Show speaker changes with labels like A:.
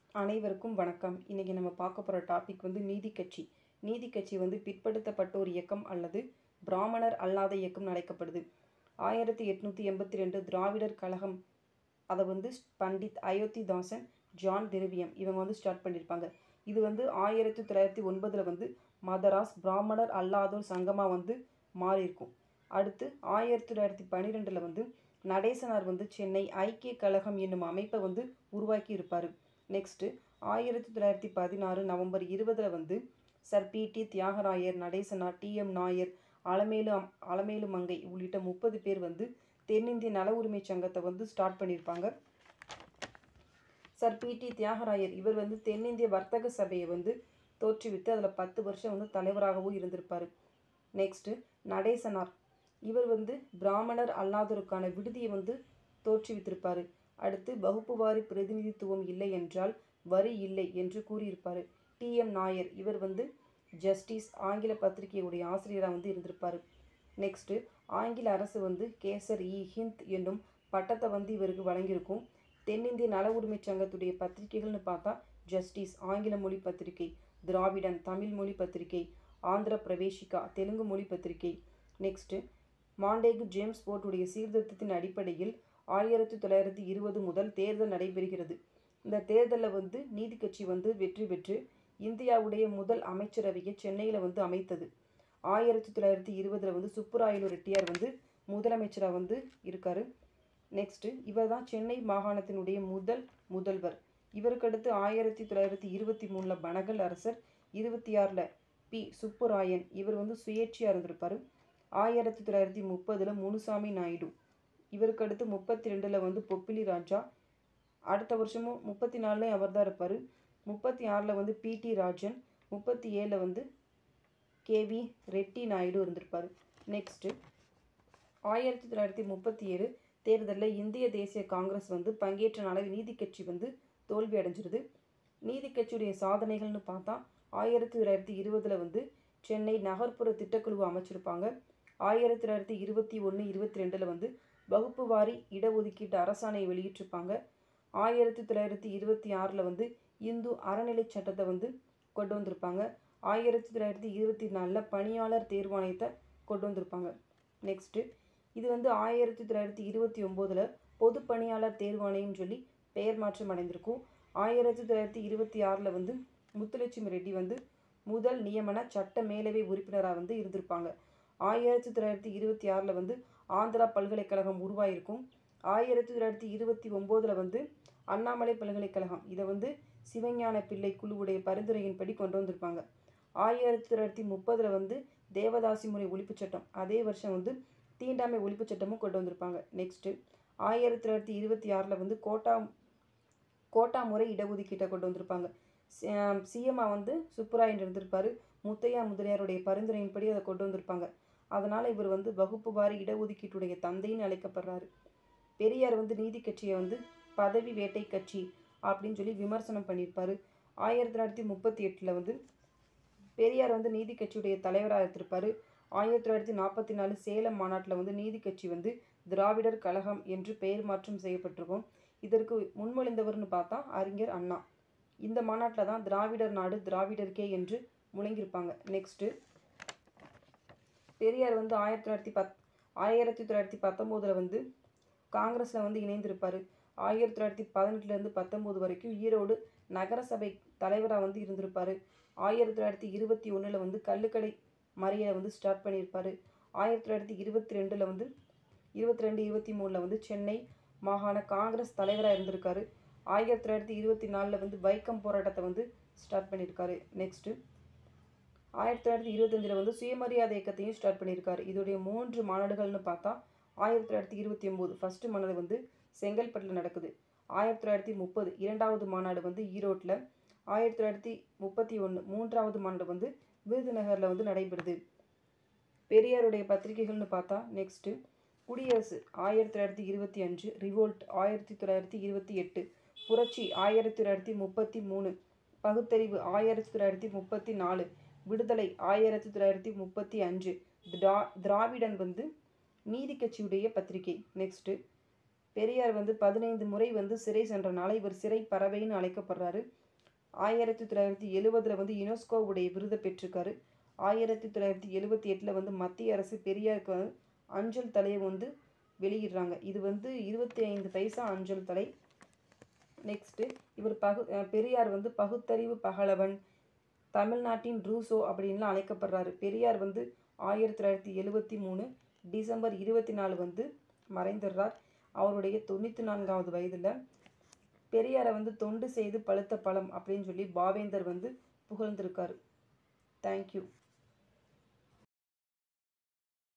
A: அனைவருக்கும் வணக்கம் இன்றைக்கி நம்ம பார்க்க போகிற டாபிக் வந்து நீதி கட்சி நீதி கட்சி வந்து பிற்படுத்தப்பட்டோர் இயக்கம் அல்லது பிராமணர் அல்லாத இயக்கம் அழைக்கப்படுது ஆயிரத்தி எட்நூற்றி எண்பத்தி ரெண்டு திராவிடர் கழகம் அதை வந்து பண்டித் அயோத்திதாசன் ஜான் திரவியம் இவங்க வந்து ஸ்டார்ட் பண்ணியிருப்பாங்க இது வந்து ஆயிரத்தி தொள்ளாயிரத்தி ஒன்பதில் வந்து மதராஸ் பிராமணர் அல்லாதோர் சங்கமாக வந்து மாறியிருக்கும் அடுத்து ஆயிரத்தி தொள்ளாயிரத்தி பன்னிரெண்டில் வந்து நடேசனார் வந்து சென்னை ஐக்கிய கழகம் என்னும் அமைப்பை வந்து உருவாக்கி இருப்பார் நெக்ஸ்ட்டு ஆயிரத்தி தொள்ளாயிரத்தி பதினாறு நவம்பர் இருபதில் வந்து sir P T Thiyagarayar Natesanar T M Nair Alamelu அம்- அலமேலு மங்கை உள்ளிட்ட முப்பது பேர் வந்து தென்னிந்திய நல உரிமை சங்கத்தை வந்து ஸ்டார்ட் பண்ணியிருப்பாங்க சர் பி டி தியாகராயர் இவர் வந்து தென்னிந்திய வர்த்தக சபையை வந்து தோற்றுவித்து அதில் பத்து வருஷம் வந்து தலைவராகவும் இருந்திருப்பார் நெக்ஸ்ட்டு நடேசனார் இவர் வந்து பிராமணர் அல்லாதோருக்கான விடுதியை வந்து தோற்றுவித்திருப்பார் அடுத்து வகுப்புவாரி பிரதிநிதித்துவம் இல்லை என்றால் வரி இல்லை என்று கூறியிருப்பார் டி எம் நாயர் இவர் வந்து ஜஸ்டிஸ் ஆங்கில பத்திரிகையுடைய ஆசிரியராக வந்து இருந்திருப்பார் நெக்ஸ்ட்டு ஆங்கில அரசு வந்து கேசர் இ ஹிந்த் என்னும் பட்டத்தை வந்து இவருக்கு வழங்கியிருக்கும் தென்னிந்திய நல உரிமை சங்கத்துடைய பத்திரிகைகள்னு பார்த்தா ஜஸ்டிஸ் ஆங்கில மொழி பத்திரிகை திராவிடன் தமிழ் மொழி பத்திரிகை ஆந்திர பிரவேசிகா தெலுங்கு மொழி பத்திரிகை நெக்ஸ்ட்டு மாண்டேகு ஜேம்ஸ் போர்ட்டுடைய சீர்திருத்தத்தின் அடிப்படையில் ஆயிரத்தி தொள்ளாயிரத்தி இருபது முதல் தேர்தல் நடைபெறுகிறது இந்த தேர்தலில் வந்து நீதி கட்சி வந்து வெற்றி பெற்று இந்தியாவுடைய முதல் அமைச்சரவையை சென்னையில் வந்து அமைத்தது ஆயிரத்தி தொள்ளாயிரத்தி இருபதில் வந்து சுப்புராயலு ரெட்டியார் வந்து முதலமைச்சராக வந்து இருக்கார் நெக்ஸ்ட்டு இவர் தான் சென்னை மாகாணத்தினுடைய முதல் முதல்வர் இவருக்கு அடுத்து ஆயிரத்தி தொள்ளாயிரத்தி இருபத்தி மூணில் பனகல் அரசர் இருபத்தி ஆறில் பி சுப்புராயன் இவர் வந்து சுயேட்சையாக இருந்திருப்பார் ஆயிரத்தி தொள்ளாயிரத்தி முப்பதில் முனுசாமி நாயுடு இவருக்கு அடுத்து முப்பத்தி ரெண்டில் வந்து பொப்பிலி ராஜா அடுத்த வருஷமும் முப்பத்தி நாலுலேயும் அவர் தான் இருப்பார் முப்பத்தி ஆறில் வந்து பிடி ராஜன் முப்பத்தி ஏழில் வந்து கேவி ரெட்டி நாயுடு இருந்திருப்பார் நெக்ஸ்ட்டு ஆயிரத்தி தொள்ளாயிரத்தி முப்பத்தி ஏழு தேர்தலில் இந்திய தேசிய காங்கிரஸ் வந்து பங்கேற்றனால நீதி கட்சி வந்து தோல்வி அடைஞ்சிருது நீதி கட்சியுடைய சாதனைகள்னு பார்த்தா ஆயிரத்தி தொள்ளாயிரத்தி இருபதில் வந்து சென்னை நகர்ப்புற திட்டக்குழுவை அமைச்சிருப்பாங்க ஆயிரத்தி தொள்ளாயிரத்தி இருபத்தி ஒன்று இருபத்தி ரெண்டில் வந்து வகுப்பு வாரி இடஒதுக்கீட்டு அரசாணை வெளியிட்டிருப்பாங்க ஆயிரத்தி தொள்ளாயிரத்தி இருபத்தி ஆறில் வந்து இந்து அறநிலை சட்டத்தை வந்து கொண்டு வந்திருப்பாங்க ஆயிரத்தி தொள்ளாயிரத்தி இருபத்தி நாலில் பணியாளர் தேர்வாணையத்தை கொண்டு வந்திருப்பாங்க நெக்ஸ்ட்டு இது வந்து ஆயிரத்தி தொள்ளாயிரத்தி இருபத்தி ஒம்போதில் பொது பணியாளர் தேர்வாணையம் சொல்லி பெயர் மாற்றம் அடைந்திருக்கும் ஆயிரத்தி தொள்ளாயிரத்தி இருபத்தி ஆறில் வந்து முத்துலட்சுமி ரெட்டி வந்து முதல் நியமன சட்ட மேலவை உறுப்பினராக வந்து இருந்திருப்பாங்க ஆயிரத்தி தொள்ளாயிரத்தி இருபத்தி ஆறில் வந்து ஆந்திரா பல்கலைக்கழகம் உருவாயிருக்கும் ஆயிரத்தி தொள்ளாயிரத்தி இருபத்தி ஒம்போதில் வந்து அண்ணாமலை பல்கலைக்கழகம் இதை வந்து சிவஞான பிள்ளை குழுவுடைய பரிந்துரையின்படி கொண்டு வந்திருப்பாங்க ஆயிரத்தி தொள்ளாயிரத்தி முப்பதில் வந்து தேவதாசி முறை ஒழிப்புச் சட்டம் அதே வருஷம் வந்து தீண்டாமை ஒழிப்புச் சட்டமும் கொண்டு வந்திருப்பாங்க நெக்ஸ்ட்டு ஆயிரத்தி தொள்ளாயிரத்தி இருபத்தி ஆறில் வந்து கோட்டா கோட்டா முறை இடஒதுக்கீட்டை கொண்டு வந்திருப்பாங்க சிஎம்ஆ வந்து சுப்புராயன் இருந்திருப்பார் முத்தையா முதலியாருடைய பரிந்துரையின்படி அதை கொண்டு வந்திருப்பாங்க அதனால் இவர் வந்து வகுப்பு வாரி இடஒதுக்கீட்டுடைய தந்தைன்னு அழைக்கப்படுறாரு பெரியார் வந்து நீதி கட்சியை வந்து பதவி வேட்டை கட்சி அப்படின்னு சொல்லி விமர்சனம் பண்ணியிருப்பார் ஆயிரத்தி தொள்ளாயிரத்தி முப்பத்தி எட்டில் வந்து பெரியார் வந்து நீதி கட்சியுடைய தலைவராக இருந்திருப்பார் ஆயிரத்தி தொள்ளாயிரத்தி நாற்பத்தி நாலு சேலம் மாநாட்டில் வந்து நீதி கட்சி வந்து திராவிடர் கழகம் என்று பெயர் மாற்றம் செய்யப்பட்டிருக்கும் இதற்கு முன்மொழிந்தவர்னு பார்த்தா அறிஞர் அண்ணா இந்த மாநாட்டில் தான் திராவிடர் நாடு திராவிடர்க்கே என்று முழங்கியிருப்பாங்க நெக்ஸ்ட்டு பெரியார் வந்து ஆயிரத்தி தொள்ளாயிரத்தி பத் ஆயிரத்தி தொள்ளாயிரத்தி பத்தொம்போதில் வந்து காங்கிரஸில் வந்து இணைந்திருப்பார் ஆயிரத்தி தொள்ளாயிரத்தி பதினெட்டுலேருந்து பத்தொம்போது வரைக்கும் ஈரோடு நகரசபை தலைவராக வந்து இருந்திருப்பார் ஆயிரத்தி தொள்ளாயிரத்தி இருபத்தி ஒன்றில் வந்து கள்ளுக்கடை மறியலை வந்து ஸ்டார்ட் பண்ணியிருப்பார் ஆயிரத்தி தொள்ளாயிரத்தி இருபத்தி ரெண்டில் வந்து இருபத்தி ரெண்டு இருபத்தி மூணில் வந்து சென்னை மாகாண காங்கிரஸ் தலைவராக இருந்திருக்காரு ஆயிரத்தி தொள்ளாயிரத்தி இருபத்தி நாலில் வந்து வைக்கம் போராட்டத்தை வந்து ஸ்டார்ட் பண்ணியிருக்காரு நெக்ஸ்ட்டு ஆயிரத்தி தொள்ளாயிரத்தி இருபத்தஞ்சில் வந்து சுயமரியாதை இயக்கத்தையும் ஸ்டார்ட் பண்ணியிருக்காரு இதோடைய மூன்று மாநாடுகள்னு பார்த்தா ஆயிரத்தி தொள்ளாயிரத்தி இருபத்தி ஒம்பது ஃபஸ்ட்டு மாநாடு வந்து செங்கல்பட்டில் நடக்குது ஆயிரத்தி தொள்ளாயிரத்தி முப்பது இரண்டாவது மாநாடு வந்து ஈரோட்டில் ஆயிரத்தி தொள்ளாயிரத்தி முப்பத்தி ஒன்று மூன்றாவது மாநாடு வந்து விருதுநகரில் வந்து நடைபெறுது பெரியாருடைய பத்திரிகைகள்னு பார்த்தா நெக்ஸ்ட்டு குடியரசு ஆயிரத்தி தொள்ளாயிரத்தி இருபத்தி அஞ்சு ரிவோல்ட் ஆயிரத்தி தொள்ளாயிரத்தி இருபத்தி எட்டு புரட்சி ஆயிரத்தி தொள்ளாயிரத்தி முப்பத்தி மூணு பகுத்தறிவு ஆயிரத்தி தொள்ளாயிரத்தி முப்பத்தி நாலு விடுதலை ஆயிரத்தி தொள்ளாயிரத்தி முப்பத்தி அஞ்சு திரா திராவிடன் வந்து நீதி கட்சியுடைய பத்திரிகை நெக்ஸ்ட்டு பெரியார் வந்து பதினைந்து முறை வந்து சிறை சென்றனால இவர் சிறை பறவைன்னு அழைக்கப்படுறாரு ஆயிரத்தி தொள்ளாயிரத்தி எழுவதில் வந்து யுனெஸ்கோவுடைய விருதை பெற்றிருக்காரு ஆயிரத்தி தொள்ளாயிரத்தி எழுவத்தி எட்டில் வந்து மத்திய அரசு பெரியாருக்கு வந்து அஞ்சல் தலையை வந்து வெளியிடுறாங்க இது வந்து இருபத்தி ஐந்து பைசா அஞ்சல் தலை நெக்ஸ்ட்டு இவர் பகு அஹ் பெரியார் வந்து பகுத்தறிவு பகலவன் தமிழ்நாட்டின் ரூசோ அப்படின்லாம் அழைக்கப்படுறாரு பெரியார் வந்து ஆயிரத்தி தொள்ளாயிரத்தி எழுவத்தி மூணு டிசம்பர் இருபத்தி நாலு வந்து மறைந்துடுறார் அவருடைய தொண்ணூற்றி நான்காவது வயதில் பெரியாரை வந்து தொண்டு செய்து பழுத்த பழம் அப்படின்னு சொல்லி பாவேந்தர் வந்து புகழ்ந்திருக்காரு தேங்க்யூ